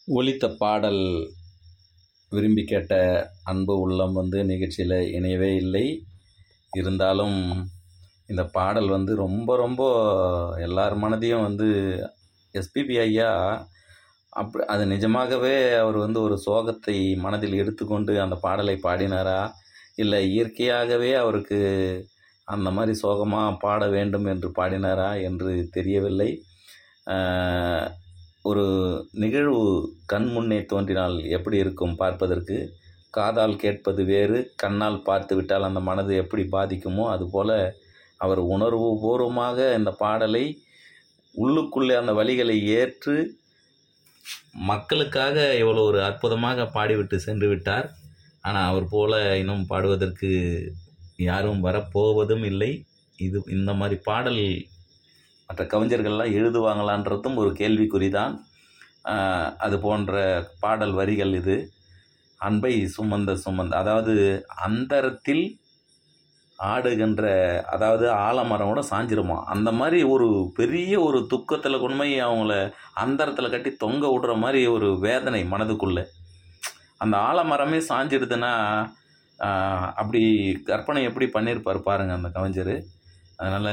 ஒலித்த பாடல் விரும்பி கேட்ட அன்பு உள்ளம் வந்து நிகழ்ச்சியில் இணையவே இல்லை இருந்தாலும் இந்த பாடல் வந்து ரொம்ப ரொம்ப எல்லார் மனதையும் வந்து எஸ்பிபி ஐயா அப்படி அது நிஜமாகவே அவர் வந்து ஒரு சோகத்தை மனதில் எடுத்துக்கொண்டு அந்த பாடலை பாடினாரா இல்லை இயற்கையாகவே அவருக்கு அந்த மாதிரி சோகமாக பாட வேண்டும் என்று பாடினாரா என்று தெரியவில்லை ஆஹ், ஒரு நிகழ்வு கண் முன்னே தோன்றினால் எப்படி இருக்கும் பார்ப்பதற்கு காதால் கேட்பது வேறு கண்ணால் பார்த்து விட்டால் அந்த மனது எப்படி பாதிக்குமோ அதுபோல் அவர் உணர்வு பூர்வமாக இந்த பாடலை உள்ளுக்குள்ளே அந்த வழிகளை ஏற்று மக்களுக்காக இவ்வளோ ஒரு அற்புதமாக பாடிவிட்டு சென்று விட்டார் ஆனால் அவர் போல இன்னும் பாடுவதற்கு யாரும் வரப்போவதும் இல்லை இது இந்த மாதிரி பாடல் மற்ற கவிஞர்கள்லாம் எழுதுவாங்களான்றதும் ஒரு கேள்விக்குறிதான் ஆஹ் அது போன்ற பாடல் வரிகள் இது அன்பை சுமந்த சுமந்த அதாவது அந்தரத்தில் ஆடுகின்ற அதாவது ஆலமரமோட சாஞ்சிருமா அந்த மாதிரி ஒரு பெரிய ஒரு துக்கத்தில் கொண்டு போய் அவங்கள அந்தரத்தில் கட்டி தொங்க விடுற மாதிரி ஒரு வேதனை மனதுக்குள்ள அந்த ஆலமரமே சாஞ்சிடுதுன்னா ஆஹ், அப்படி கற்பனை எப்படி பண்ணியிருப்பார் பாருங்க அந்த கவிஞர் அதனால்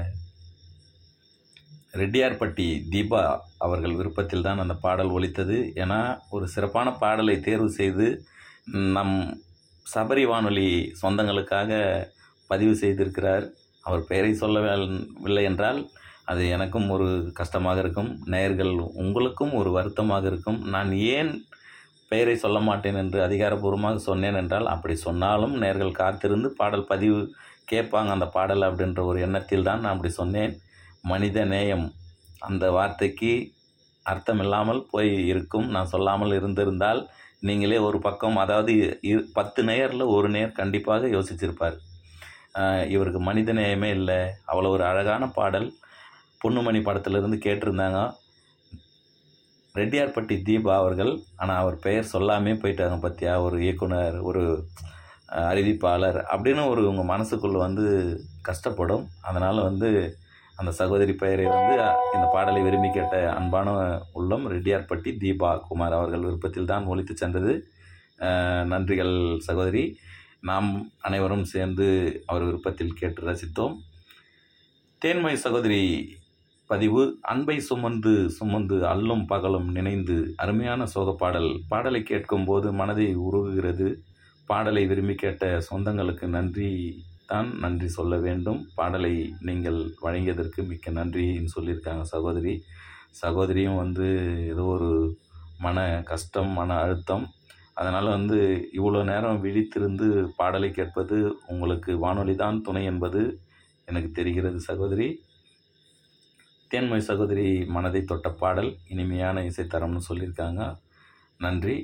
ரெட்டியார்பட்டி தீபா அவர்கள் விருப்பத்தில் தான் அந்த பாடல் ஒலித்தது ஏன்னா ஒரு சிறப்பான பாடலை தேர்வு செய்து நம் சபரி வானொலி சொந்தங்களுக்காக பதிவு செய்திருக்கிறார் அவர் பெயரை சொல்லவில்லை என்றால் அது எனக்கும் ஒரு கஷ்டமாக இருக்கும் நேயர்கள் உங்களுக்கும் ஒரு வருத்தமாக இருக்கும் நான் ஏன் பெயரை சொல்ல மாட்டேன் என்று அதிகாரப்பூர்வமாக சொன்னேன் என்றால் அப்படி சொன்னாலும் நேர்கள் காத்திருந்து பாடல் பதிவு கேட்பாங்க அந்த பாடல் அப்படின்ற ஒரு எண்ணத்தில் தான் நான் அப்படி சொன்னேன் மனித நேயம் அந்த வார்த்தைக்கு அர்த்தமில்லாமல் போய் இருக்கும் நான் சொல்லாமல் இருந்திருந்தால் நீங்களே ஒரு பக்கம் அதாவது இ- பத்து நேயரில் ஒரு நேர் கண்டிப்பாக யோசிச்சிருப்பார் ஆஹ் இவருக்கு மனித நேயமே இல்லை அவ்வளோ ஒரு அழகான பாடல் பொன்னுமணி படத்திலிருந்து கேட்டிருந்தாங்க ரெட்டியார்பட்டி தீபா அவர்கள் ஆனால் அவர் பெயர் சொல்லாமே போயிட்டாங்க பத்தியா ஒரு இயக்குனர் ஒரு அஹ், அறிவிப்பாளர் அப்படின்னு ஒரு உங்கள் மனசுக்குள்ள வந்து கஷ்டப்படும் அதனால் வந்து அந்த சகோதரி பெயரை வந்து அஹ், இந்த பாடலை விரும்பி கேட்ட அன்பான உள்ளம் ரெட்டியார்பட்டி தீபா குமார் அவர்கள் விருப்பத்தில் தான் ஒலித்து சென்றது அஹ், நன்றிகள் சகோதரி நாம் அனைவரும் சேர்ந்து அவர் விருப்பத்தில் கேட்டு ரசித்தோம் தேன்மை சகோதரி பதிவு அன்பை சுமந்து சுமந்து அல்லும் பகலும் நினைந்து அருமையான சோக பாடல் பாடலை கேட்கும்போது மனதை உருகுகிறது பாடலை விரும்பி கேட்ட சொந்தங்களுக்கு நன்றி தான் நன்றி சொல்ல வேண்டும் பாடலை நீங்கள் வழங்கியதற்கு மிக்க நன்றின்னு சொல்லியிருக்காங்க சகோதரி சகோதரியும் வந்து ஏதோ ஒரு மன கஷ்டம் மன அழுத்தம் அதனால் வந்து இவ்வளோ நேரம் விழித்திருந்து பாடலை கேட்பது உங்களுக்கு வானொலி தான் துணை என்பது எனக்கு தெரிகிறது சகோதரி தேன்மொழி சகோதரி மனதை தொட்ட பாடல் இனிமையான இசைத்தரம்னு சொல்லியிருக்காங்க நன்றி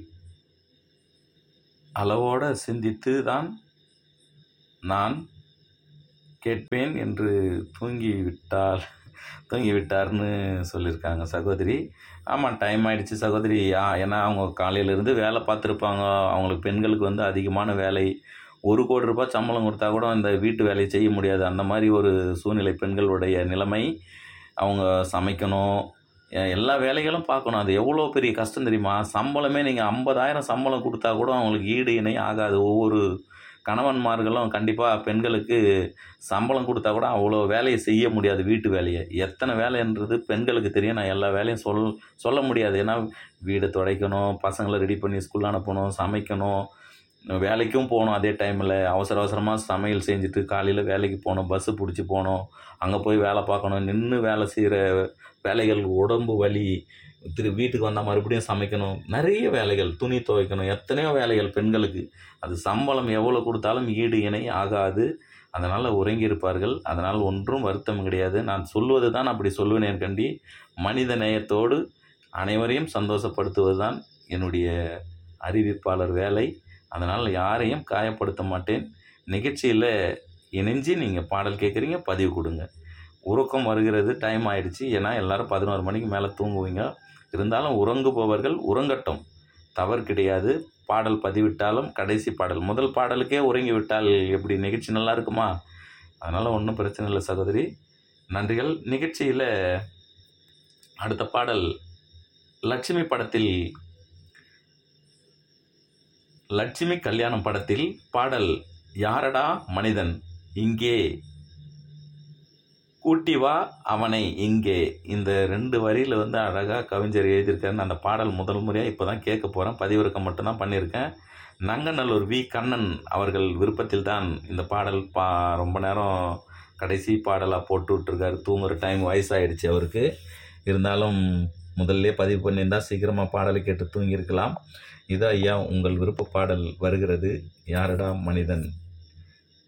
அளவோட சிந்தித்து தான் நான் கேட்பேன் என்று தூங்கி விட்டால் தூங்கி விட்டார்னு சொல்லியிருக்காங்க சகோதரி ஆமாம் டைம் ஆயிடுச்சு சகோதரி ஆ ஏன்னா அவங்க காலையிலேருந்து வேலை பார்த்துருப்பாங்க அவங்களுக்கு பெண்களுக்கு வந்து அதிகமான வேலை ஒரு கோடி ரூபாய் சம்பளம் கொடுத்தா கூட அந்த வீட்டு வேலையை செய்ய முடியாது அந்த மாதிரி ஒரு சூழ்நிலை பெண்களுடைய நிலைமை அவங்க சமைக்கணும் எ- எல்லா வேலைகளும் பார்க்கணும் அது எவ்வளோ பெரிய கஷ்டம் தெரியுமா சம்பளமே நீங்கள் ஐம்பதாயிரம் சம்பளம் கொடுத்தா கூட அவங்களுக்கு ஈடு இணை ஆகாது ஒவ்வொரு கணவன்மார்களும் கண்டிப்பாக பெண்களுக்கு சம்பளம் கொடுத்தா கூட அவ்வளோ வேலையை செய்ய முடியாது வீட்டு வேலையை எத்தனை வேலைன்றது பெண்களுக்கு தெரியும் நான் எல்லா வேலையும் சொல் சொல்ல முடியாது ஏன்னா வீடை துடைக்கணும் பசங்களை ரெடி பண்ணி ஸ்கூல் அனுப்பணும் சமைக்கணும் வேலைக்கும் போகணும் அதே டைமில் அவசர அவசரமாக சமையல் செஞ்சுட்டு காலையில் வேலைக்கு போகணும் பஸ்ஸு பிடிச்சி போகணும் அங்கே போய் வேலை பார்க்கணும் நின்று வேலை செய்கிற வேலைகள் உடம்பு வலி திரு வீட்டுக்கு வந்தால் மறுபடியும் சமைக்கணும் நிறைய வேலைகள் துணி துவைக்கணும் எத்தனையோ வேலைகள் பெண்களுக்கு அது சம்பளம் எவ்வளோ கொடுத்தாலும் ஈடு இணை ஆகாது அதனால் உறங்கி இருப்பார்கள் அதனால் ஒன்றும் வருத்தம் கிடையாது நான் சொல்வது தான் அப்படி சொல்லுவேன் கண்டி மனித நேயத்தோடு அனைவரையும் சந்தோஷப்படுத்துவது தான் என்னுடைய அறிவிப்பாளர் வேலை அதனால் யாரையும் காயப்படுத்த மாட்டேன் நிகழ்ச்சியில் இணைஞ்சு நீங்கள் பாடல் கேட்குறீங்க பதிவு கொடுங்க உறக்கம் வருகிறது டைம் ஆயிடுச்சு ஏன்னா எல்லாரும் பதினோரு மணிக்கு மேலே தூங்குவீங்க இருந்தாலும் உறங்குபவர்கள் உறங்கட்டும் தவறு கிடையாது பாடல் பதிவிட்டாலும் கடைசி பாடல் முதல் பாடலுக்கே உறங்கி விட்டால் எப்படி நிகழ்ச்சி நல்லா இருக்குமா அதனால் ஒன்றும் பிரச்சனை இல்லை சகோதரி நன்றிகள் நிகழ்ச்சியில் அடுத்த பாடல் லட்சுமி படத்தில் லட்சுமி கல்யாணம் படத்தில் பாடல் யாரடா மனிதன் இங்கே கூட்டி வா அவனை இங்கே இந்த ரெண்டு வரியில் வந்து அழகாக கவிஞர் எழுதியிருக்காருன்னு அந்த பாடல் முதல் முறையாக இப்போ தான் கேட்க போகிறேன் பதிவிறக்கம் மட்டும்தான் பண்ணியிருக்கேன் நங்கநல்லூர் வி கண்ணன் அவர்கள் விருப்பத்தில் தான் இந்த பாடல் பா ரொம்ப நேரம் கடைசி பாடலாக போட்டு விட்ருக்காரு தூங்குற டைம் வயசாயிடுச்சு அவருக்கு இருந்தாலும் முதல்ல பதிவு பண்ணியிருந்தால் சீக்கிரமாக பாடலை கேட்டு தூங்கியிருக்கலாம் இதோ ஐயா உங்கள் விருப்ப பாடல் வருகிறது யாரடா மனிதன்